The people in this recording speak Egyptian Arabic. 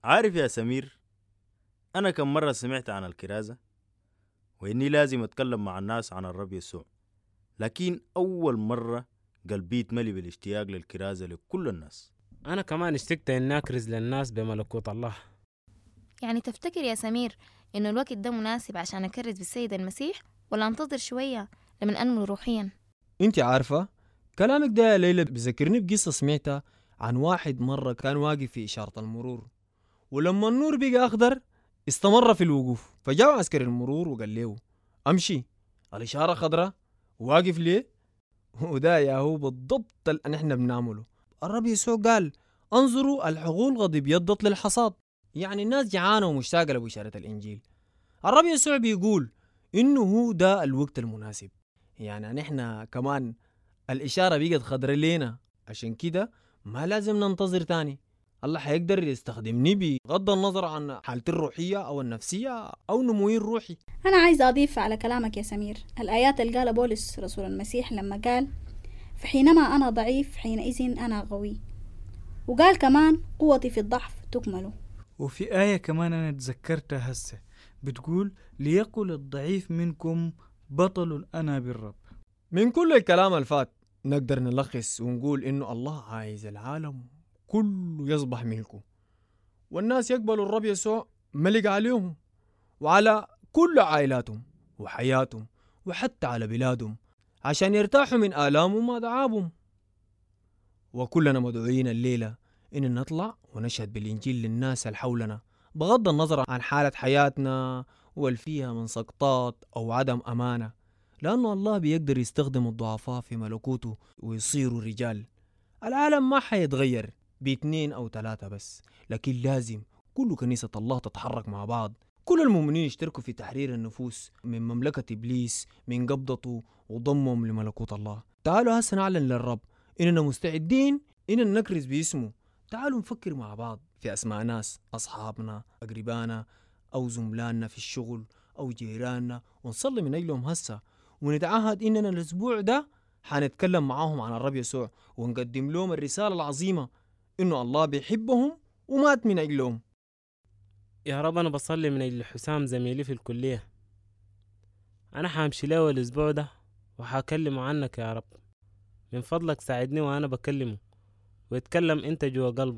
عارف يا سمير أنا كم مرة سمعت عن الكرازة وإني لازم أتكلم مع الناس عن الرب يسوع لكن أول مرة قلبي اتملي بالاشتياق للكرازة لكل الناس أنا كمان اشتقت إني أكرز للناس بملكوت الله يعني تفتكر يا سمير إنه الوقت ده مناسب عشان أكرز بالسيد المسيح ولا أنتظر شوية لمن أنمو روحيا انت عارفة كلامك ده يا ليلى بذكرني بقصة سمعتها عن واحد مرة كان واقف في إشارة المرور ولما النور بقى أخضر استمر في الوقوف فجاء عسكري المرور وقال له أمشي الإشارة خضراء واقف ليه؟ وده يا هو بالضبط اللي احنا بنعمله الرب يسوع قال انظروا الحقول قد ابيضت للحصاد يعني الناس جعانة ومشتاقة لبشارة الإنجيل الرب يسوع بيقول إنه هو ده الوقت المناسب يعني نحن كمان الإشارة بقت خضر لينا عشان كده ما لازم ننتظر تاني الله حيقدر يستخدمني بغض النظر عن حالتي الروحية أو النفسية أو نموي الروحي أنا عايزة أضيف على كلامك يا سمير الآيات اللي قالها بولس رسول المسيح لما قال فحينما أنا ضعيف حينئذ أنا قوي وقال كمان قوتي في الضعف تكمل وفي آية كمان أنا تذكرتها هسه بتقول ليقل الضعيف منكم بطل أنا بالرب من كل الكلام الفات نقدر نلخص ونقول إنه الله عايز العالم كله يصبح ملكه والناس يقبلوا الرب يسوع ملك عليهم وعلى كل عائلاتهم وحياتهم وحتى على بلادهم عشان يرتاحوا من آلامهم وأتعابهم وكلنا مدعوين الليلة إن نطلع ونشهد بالإنجيل للناس اللي حولنا بغض النظر عن حالة حياتنا واللي فيها من سقطات أو عدم أمانة لأنه الله بيقدر يستخدم الضعفاء في ملكوته ويصيروا رجال العالم ما حيتغير باتنين أو ثلاثة بس لكن لازم كل كنيسة الله تتحرك مع بعض كل المؤمنين يشتركوا في تحرير النفوس من مملكة إبليس من قبضته وضمهم لملكوت الله تعالوا هسه نعلن للرب إننا مستعدين إننا نكرز باسمه تعالوا نفكر مع بعض في أسماء ناس أصحابنا أقربانا أو زملائنا في الشغل أو جيراننا ونصلي من أجلهم هسه ونتعهد إننا الأسبوع ده حنتكلم معاهم عن الرب يسوع ونقدم لهم الرسالة العظيمة إنه الله بيحبهم ومات من أجلهم يا رب أنا بصلي من أجل حسام زميلي في الكلية أنا حامشي له الأسبوع ده وحاكلمه عنك يا رب من فضلك ساعدني وأنا بكلمه ويتكلم أنت جوا قلبه